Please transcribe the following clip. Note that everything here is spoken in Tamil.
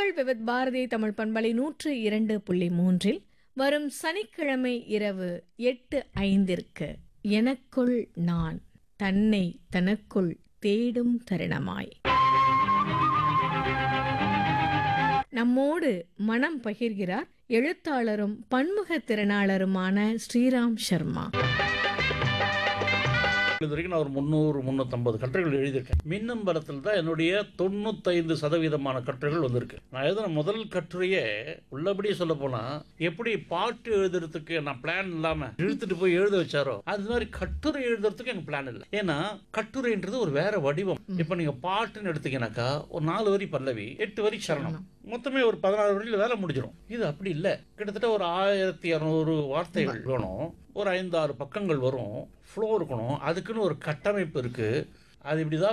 உங்கள் விவித் பாரதி தமிழ் பண்பலை நூற்று இரண்டு புள்ளி மூன்றில் வரும் சனிக்கிழமை இரவு எட்டு ஐந்திற்கு எனக்குள் நான் தன்னை தனக்குள் தேடும் தருணமாய் நம்மோடு மனம் பகிர்கிறார் எழுத்தாளரும் பன்முக திறனாளருமான ஸ்ரீராம் சர்மா இது வரைக்கும் நான் ஒரு முந்நூறு முந்நூற்றம்பது கட்டுரைகள் எழுதியிருக்கேன் மின்னம்பலத்தில் தான் என்னுடைய தொண்ணூத்தைந்து சதவீதமான கட்டுரைகள் வந்திருக்கு நான் எழுதின முதல் கட்டுரையே உள்ளபடி சொல்ல போனா எப்படி பாட்டு எழுதுறதுக்கு நான் பிளான் இல்லாம இழுத்துட்டு போய் எழுத வச்சாரோ அது மாதிரி கட்டுரை எழுதுறதுக்கு எனக்கு பிளான் இல்லை ஏன்னா கட்டுரைன்றது ஒரு வேற வடிவம் இப்போ நீங்க பாட்டுன்னு எடுத்தீங்கன்னாக்கா ஒரு நாலு வரி பல்லவி எட்டு வரி சரணம் மொத்தமே ஒரு பதினாறு வரியில் வேலை முடிஞ்சிடும் இது அப்படி இல்லை கிட்டத்தட்ட ஒரு ஆயிரத்தி இரநூறு வார்த்தைகள் வேணும் ஒரு ஐந்தாறு பக்கங்கள் வரும் ஃப்ளோ இருக்கணும் அதுக்குன்னு ஒரு கட்டமைப்பு இருக்குது அது இப்படி தான்